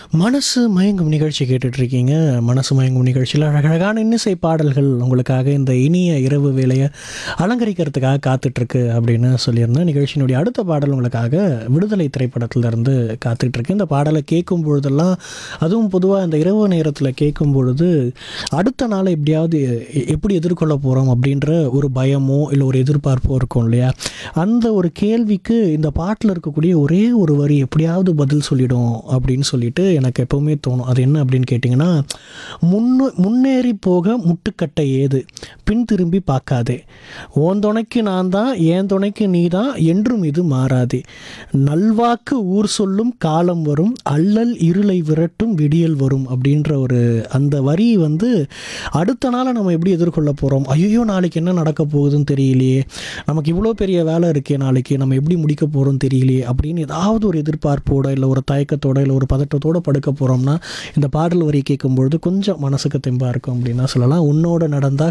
மனசு மயங்கும் நிகழ்ச்சி கேட்டுட்டு இருக்கீங்க மனசு மயங்கும் நிகழ்ச்சியில் அழகழகான இன்னிசை பாடல்கள் உங்களுக்காக இந்த இனிய இரவு வேலையை அலங்கரிக்கிறதுக்காக காத்துட்ருக்கு அப்படின்னு சொல்லியிருந்தேன் நிகழ்ச்சியினுடைய அடுத்த பாடல் உங்களுக்காக விடுதலை திரைப்படத்திலிருந்து காத்துட்ருக்கு இந்த பாடலை கேட்கும் பொழுதெல்லாம் அதுவும் பொதுவாக இந்த இரவு நேரத்தில் கேட்கும் பொழுது அடுத்த நாளை எப்படியாவது எ- எப்படி எதிர்கொள்ள போகிறோம் அப்படின்ற ஒரு பயமோ இல்லை ஒரு எதிர்பார்ப்போ இருக்கும் இல்லையா அந்த ஒரு கேள்விக்கு இந்த பாட்டில் இருக்கக்கூடிய ஒரே ஒரு வரி எப்படியாவது பதில் சொல்லிடும் அப்படின்னு சொல்லிட்டு எனக்கு எப்போவுமே தோணும் அது என்ன அப்படின்னு கேட்டிங்கன்னா முன்னு முன்னேறி போக முட்டுக்கட்டை ஏது பின் திரும்பி பார்க்காதே உன் துணைக்கு நான் தான் என் துணைக்கு நீ தான் என்றும் இது மாறாதே நல்வாக்கு ஊர் சொல்லும் காலம் வரும் அல்லல் இருளை விரட்டும் விடியல் வரும் அப்படின்ற ஒரு அந்த வரி வந்து அடுத்த நாளை நம்ம எப்படி எதிர்கொள்ள போகிறோம் ஐயோ நாளைக்கு என்ன நடக்க போகுதுன்னு தெரியலையே நமக்கு இவ்வளோ பெரிய வேலை இருக்கே நாளைக்கு நம்ம எப்படி முடிக்க போகிறோம் தெரியலையே அப்படின்னு ஏதாவது ஒரு எதிர்பார்ப்போட இல்லை ஒரு தயக்கத்தோட இல்லை ஒரு பதட்டத்தோட படுக்க போகிறோம்னா இந்த பாடல் வரி கேட்கும்பொழுது கொஞ்சம் மனசுக்கு தெம்பாக இருக்கும் அப்படின்னு தான் சொல்லலாம் உன்னோட நடந்தா